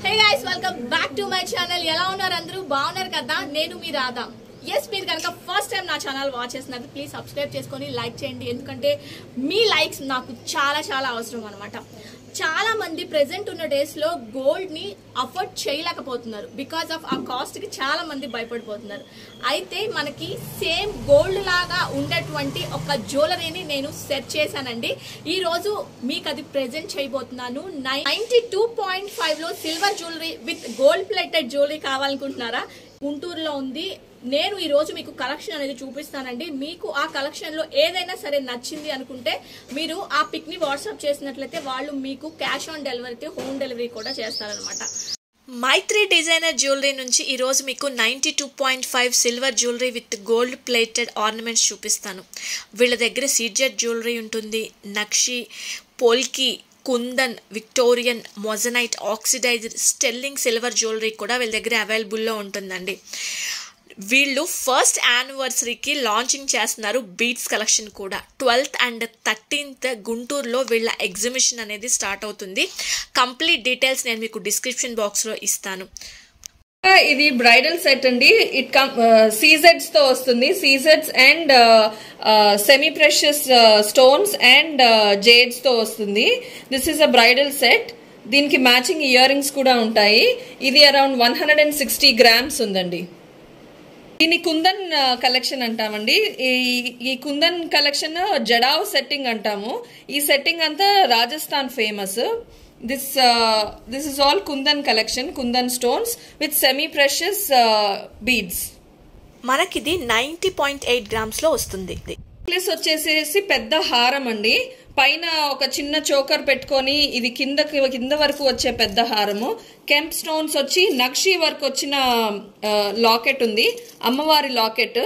hey guys welcome back to my channel ఎలా ఉన్నారు అందరూ బాగున్నారు కదా నేను మీ రాధా ఎస్ మీరు కనుక ఫస్ట్ టైం నా ఛానల్ వాచ్ చేస్తున్నారు ప్లీజ్ సబ్స్క్రైబ్ చేసుకొని లైక్ చేయండి ఎందుకంటే మీ లైక్స్ నాకు చాలా చాలా అవసరం అనమాట చాలా మంది ప్రెసెంట్ ఉన్న డేస్ లో గోల్డ్ ని అఫోర్డ్ చేయలేకపోతున్నారు బికాస్ ఆఫ్ ఆ కాస్ట్ కి చాలా మంది భయపడిపోతున్నారు అయితే మనకి సేమ్ గోల్డ్ లాగా ఉండేటువంటి ఒక జ్యువెలరీని నేను సెట్ చేశానండి ఈ రోజు మీకు అది ప్రెజెంట్ చేయబోతున్నాను నైన్టీ టూ పాయింట్ ఫైవ్ లో silver jewellery with gold plated jewellery కావాలనుకుంటున్నారా గుంటూరులో ఉంది నేను ఈ రోజు మీకు కలెక్షన్ అనేది చూపిస్తానండి మీకు ఆ కలెక్షన్ లో ఏదైనా సరే నచ్చింది అనుకుంటే మీరు ఆ పిక్ ని వాట్సాప్ చేసినట్లయితే వాళ్ళు మీకు cash on delivery home delivery కూడా చేస్తారనమాట మైత్రి డిజైనర్ జ్యువెలరీ నుంచి ఈరోజు మీకు ninety two point five silver jewellery with gold plated ornaments చూపిస్తాను వీళ్ళ దగ్గర సీజెడ్ జ్యువెలరీ ఉంటుంది nakshi polki kundan Victorian moissanite oxidised sterling silver jewellery కూడా వీళ్ళ దగ్గర అవైలబుల్లో ఉంటుందండి వీళ్ళు ఫస్ట్ యానివర్సరీకి లాంచింగ్ చేస్తున్నారు బీట్స్ కలెక్షన్ కూడా ట్వెల్త్ అండ్ థర్టీన్త్ గుంటూరులో వీళ్ళ ఎగ్జిబిషన్ అనేది స్టార్ట్ అవుతుంది కంప్లీట్ డీటెయిల్స్ నేను మీకు డిస్క్రిప్షన్ బాక్స్లో ఇస్తాను ఇది బ్రైడల్ సెట్ అండి ఇట్ కమ్ సీజెడ్స్ తో వస్తుంది సీజెడ్స్ and semi precious stones and jades తో వస్తుంది this is a bridal set దీనికి మ్యాచింగ్ ఇయర్ రింగ్స్ కూడా ఉంటాయి ఇది around one hundred and sixty grams ఉందండి దీన్ని కుందన్ కలెక్షన్ అంటామండి ఈ ఈ కుందన్ కలెక్షన్ జడావ్ సెట్టింగ్ అంటాము ఈ సెట్టింగ్ అంతా Rajasthan famous this this is all kundan collection kundan stones with semi precious beads మనకిది నైంటీ పాయింట్ ఎయిట్ గ్రామ్స్లో వస్తుంది నెక్లెస్ వచ్చేసేసి పెద్ద హారం అండి పైన ఒక చిన్న చోకర్ పెట్టుకొని ఇది కింద కింద వరకు వచ్చే పెద్ద హారము కెంప్ స్టోన్స్ వచ్చి నక్షి వర్క్ వచ్చిన లాకెట్ ఉంది అమ్మవారి లాకెట్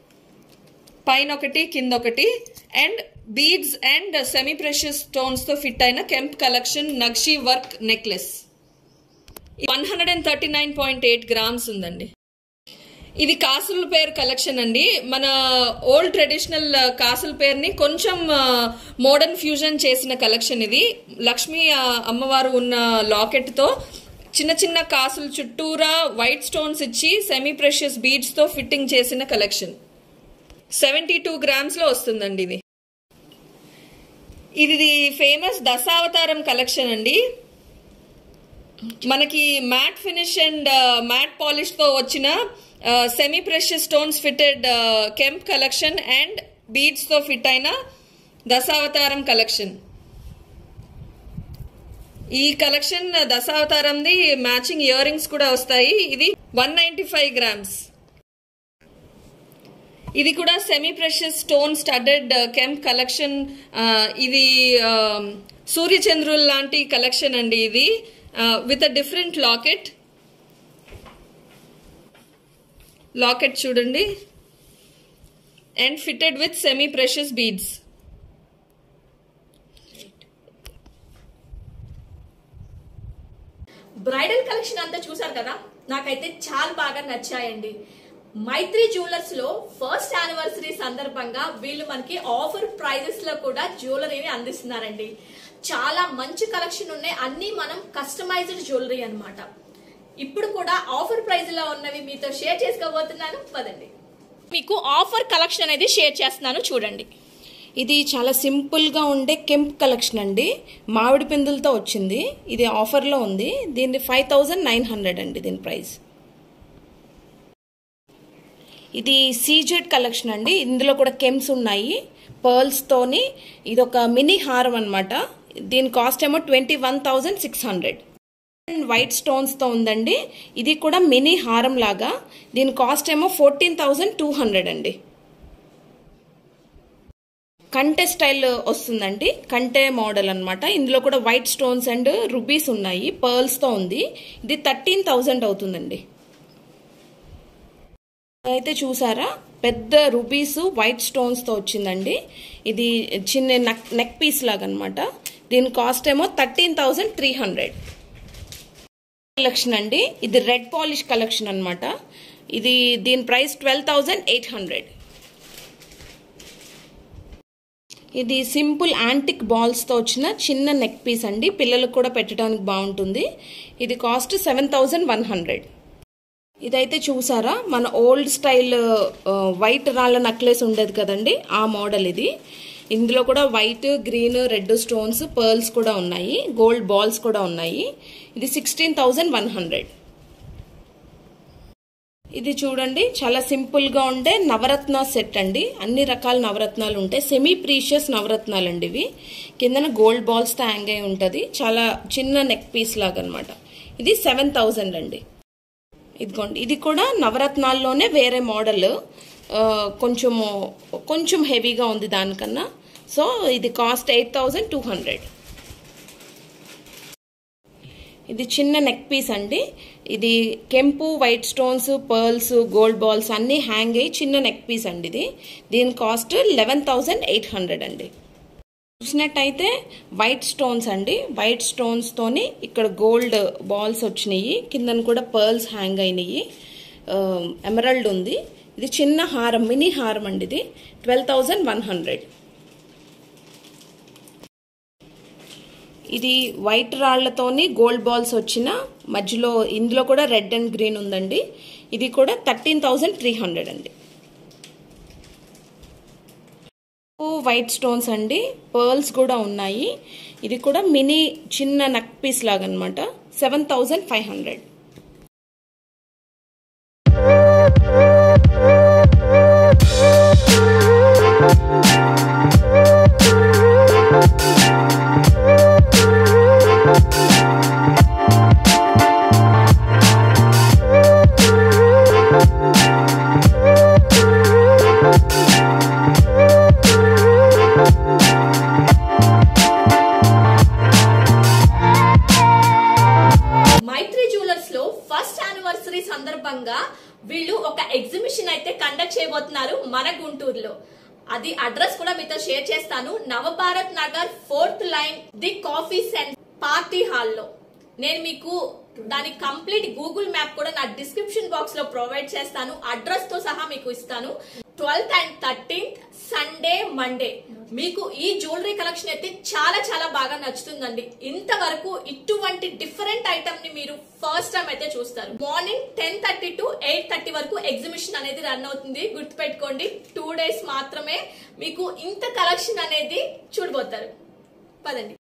పైన ఒకటి కింద ఒకటి and beads and semi precious stones తో ఫిట్ అయిన kemp collection nakshi work necklace one hundred and thirty nine point eight grams ఉందండి ఇది కాసుల పేరు కలెక్షన్ అండి మన ఓల్డ్ ట్రెడిషనల్ కాసుల పేరుని కొంచెం మోడర్న్ ఫ్యూజన్ చేసిన కలెక్షన్ ఇది లక్ష్మీ అమ్మవారు ఉన్న లాకెట్ తో చిన్న చిన్న కాసులు చుట్టూరా వైట్ స్టోన్స్ ఇచ్చి సెమీ ప్రెషియస్ బీడ్స్ తో ఫిట్టింగ్ చేసిన కలెక్షన్ సెవెంటీ టూ గ్రామ్స్ లో వస్తుందండి ఇది ఇది ఫేమస్ దశావతారం కలెక్షన్ అండి మనకి matte finish and matte polish తో వచ్చిన semi precious stones fitted kemp collection and beads తో ఫిట్ అయిన దశావతారం కలెక్షన్ ఈ కలెక్షన్ దశావతారంది మ్యాచింగ్ ఇయర్ రింగ్స్ కూడా వస్తాయి ఇది వన్ నైన్టీ ఫైవ్ గ్రామ్స్ ఇది కూడా semi precious stone studded kemp collection ఇది సూర్యచంద్రుల్ లాంటి కలెక్షన్ అండి ఇది with a different locket locket చూడండి and fitted with semi precious beads bridal collection అంతా చూసారు కదా నాకైతే చాలా బాగా నచ్చాయండి మైత్రి జ్యువెలర్స్ లో ఫస్ట్ యానివర్సరీ సందర్భంగా వీళ్ళు మనకి ఆఫర్ ప్రైజెస్ లో కూడా జ్యువెలరీని అందిస్తున్నారండి చాలా మంచి కలెక్షన్ ఉన్నాయి అన్ని మనం కస్టమైజ్డ్ జ్యువెలరీ అన్నమాట ఇప్పుడు కూడా ఆఫర్ ప్రైజ్ లో ఉన్నవి మీతో షేర్ చేసుకోబోతున్నాను పదండి మీకు ఆఫర్ కలెక్షన్ అనేది షేర్ చేస్తున్నాను చూడండి ఇది చాలా సింపుల్గా ఉండే కెంప్ కలెక్షన్ అండి మామిడి పిందులతో వచ్చింది ఇది ఆఫర్లో ఉంది దీన్ని ఫైవ్ థౌజండ్ నైన్ హండ్రెడ్ అండి దీని ప్రైస్ ఇది సీజెడ్ కలెక్షన్ అండి ఇందులో కూడా కెమ్స్ ఉన్నాయి పర్ల్స్తోని ఇది ఒక మినీ హారం అనమాట దీని కాస్ట్ ఏమో twenty one thousand six hundred white స్టోన్స్తో ఉందండి ఇది కూడా మినీ హారం లాగా దీని కాస్ట్ ఏమో ఫోర్టీన్ థౌజండ్ టూ హండ్రెడ్ అండి కంటే స్టైల్ వస్తుందండి కంటే మోడల్ అనమాట ఇందులో కూడా వైట్ స్టోన్స్ అండ్ రుబీస్ ఉన్నాయి పర్ల్స్తో ఉంది ఇది థర్టీన్ థౌజండ్ అవుతుందండి అయితే చూసారా పెద్ద రుబీస్ వైట్ స్టోన్స్తో వచ్చిందండి ఇది చిన్న నెక్ నెక్ పీస్ లాగా అనమాట దీని కాస్ట్ ఏమో thirteen thousand three hundred collection అండి ఇది రెడ్ పాలిష్ కలెక్షన్ అనమాట ఇది దీని price twelve thousand eight hundred ఇది సింపుల్ యాంటిక్ బాల్స్తో వచ్చిన చిన్న నెక్ పీస్ అండి పిల్లలకు కూడా పెట్టడానికి బాగుంటుంది ఇది cost seven thousand one hundred ఇదైతే చూసారా మన ఓల్డ్ స్టైల్ ఆ, వైట్ రాళ్ళ నెక్లెస్ ఉండేది కదండి ఆ మోడల్ ఇది ఇందులో కూడా white green red stones pearls కూడా ఉన్నాయి గోల్డ్ బాల్స్ కూడా ఉన్నాయి ఇది సిక్స్టీన్ థౌజండ్ వన్ హండ్రెడ్ ఇది చూడండి చాలా సింపుల్ గా ఉండే నవరత్న సెట్ అండి అన్ని రకాల నవరత్నాలు ఉంటాయి సెమీ ప్రీషియస్ నవరత్నాలు అండి ఇవి కిందన గోల్డ్ బాల్స్ తో హ్యాంగ్ అయి ఉంటది చాలా చిన్న నెక్ పీస్ లాగా అనమాట ఇది సెవెన్ థౌజండ్ అండి ఇదిగోండి ఇది కూడా నవరత్నాల్లోనే వేరే మోడల్ కొంచెము కొంచెం హెవీగా ఉంది దానికన్నా సో ఇది cost eight thousand two hundred ఇది చిన్న నెక్ పీస్ అండి ఇది కెంపు white stones pearls gold balls అన్నీ హ్యాంగ్ అయ్యి చిన్న నెక్ పీస్ అండి ఇది దీని cost eleven thousand eight hundred అండి చూసినట్టయితే వైట్ స్టోన్స్ అండి వైట్ స్టోన్స్ తోని ఇక్కడ గోల్డ్ బాల్స్ వచ్చినాయి కిందన కూడా పర్ల్స్ హ్యాంగ్ అయినాయి ఎమరల్డ్ ఉంది ఇది చిన్న హారం మినీ హారం అండి ఇది ట్వెల్వ్ థౌజండ్ వన్ హండ్రెడ్ ఇది వైట్ రాళ్లతోని గోల్డ్ బాల్స్ వచ్చిన మధ్యలో ఇందులో కూడా రెడ్ అండ్ గ్రీన్ ఉందండి ఇది కూడా థర్టీన్ థౌజండ్ త్రీ హండ్రెడ్ అండి వైట్ స్టోన్స్ అండి పర్ల్స్ కూడా ఉన్నాయి ఇది కూడా మినీ చిన్న నక్ పీస్ లాగా అనమాట seven thousand five hundred Maitri jewellers లో ఫస్ట్ యానివర్సరీ సందర్భంగా వీళ్ళు ఒక ఎగ్జిబిషన్ అయితే కండక్ట్ చేయబోతున్నారు మన గుంటూరులో అది అడ్రస్ కూడా మీతో షేర్ చేస్తాను Navabharat Nagar fourth line the coffee centre party హాల్లో నేను మీకు దాని కంప్లీట్ గూగుల్ మ్యాప్ కూడా నా డిస్క్రిప్షన్ బాక్స్ లో ప్రొవైడ్ చేస్తాను అడ్రస్ తో సహా మీకు ఇస్తాను twelfth and thirteenth Sunday Monday మీకు ఈ జ్యువెలరీ కలెక్షన్ అయితే చాలా చాలా బాగా నచ్చుతుందండి ఇంతవరకు ఇటువంటి డిఫరెంట్ ఐటమ్ ని మీరు ఫస్ట్ టైం అయితే చూస్తారు morning ten thirty to eight thirty వరకు ఎగ్జిబిషన్ అనేది రన్ అవుతుంది గుర్తుపెట్టుకోండి టూ డేస్ మాత్రమే మీకు ఇంత కలెక్షన్ అనేది చూడబోతారు పదండి